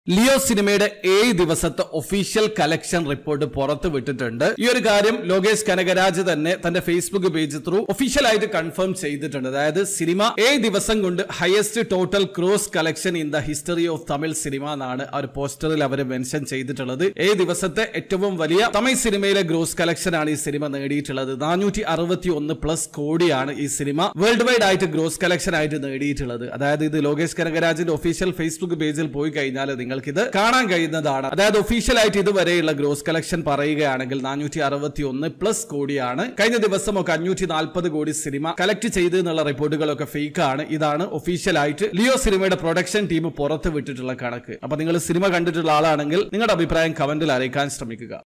Leo സിനിമയുടെ ഏഴ് ദിവസത്തെ ഒഫീഷ്യൽ കളക്ഷൻ റിപ്പോർട്ട് പുറത്തു വിട്ടിട്ടുണ്ട് ഈ ഒരു കാര്യം ലോകേഷ് കനകരാജ് തന്നെ തന്റെ ഫേസ്ബുക്ക് പേജ് ത്രൂ ഒഫീഷ്യൽ ആയിട്ട് കൺഫേം ചെയ്തിട്ടുണ്ട് അതായത് സിനിമ ഏഴ് ദിവസം കൊണ്ട് highest total gross collection in the history of Tamil cinema എന്നാണ് ആ ഒരു പോസ്റ്ററിൽ അവർ മെൻഷൻ ചെയ്തിട്ടുള്ളത് ഏഴ് ദിവസത്തെ ഏറ്റവും വലിയ തമിഴ് സിനിമയിലെ ഗ്രോസ് കളക്ഷൻ ആണ് ഈ സിനിമ നേടിയിട്ടുള്ളത് നാനൂറ്റി അറുപത്തി ഒന്ന് പ്ലസ് കോടിയാണ് ഈ സിനിമ വേൾഡ് വൈഡ് ആയിട്ട് ഗ്രോസ് കളക്ഷൻ ആയിട്ട് നേടിയിട്ടുള്ളത് അതായത് ഇത് ലോകേഷ് കനകരാജിന്റെ ഒഫീഷ്യൽ ഫേസ്ബുക്ക് പേജിൽ പോയി കഴിഞ്ഞാൽ നിങ്ങൾക്ക് ഇത് കാണാൻ കഴിയുന്നതാണ് അതായത് ഒഫീഷ്യൽ ആയിട്ട് ഇതുവരെയുള്ള ഗ്രോസ് കളക്ഷൻ പറയുകയാണെങ്കിൽ നാനൂറ്റി അറുപത്തി ഒന്ന് പ്ലസ് കോടിയാണ് കഴിഞ്ഞ ദിവസമൊക്കെ അഞ്ഞൂറ്റി നാൽപ്പത് കോടി സിനിമ കളക്ട് ചെയ്ത് എന്നുള്ള റിപ്പോർട്ടുകളൊക്കെ ഫേക്ക് ആണ് ഇതാണ് ഒഫീഷ്യൽ ആയിട്ട് ലിയോ സിനിമയുടെ പ്രൊഡക്ഷൻ ടീം പുറത്ത് വിട്ടിട്ടുള്ള കണക്ക് അപ്പൊ നിങ്ങൾ സിനിമ കണ്ടിട്ടുള്ള ആളാണെങ്കിൽ നിങ്ങളുടെ അഭിപ്രായം കമന്റിൽ അറിയിക്കാൻ ശ്രമിക്കുക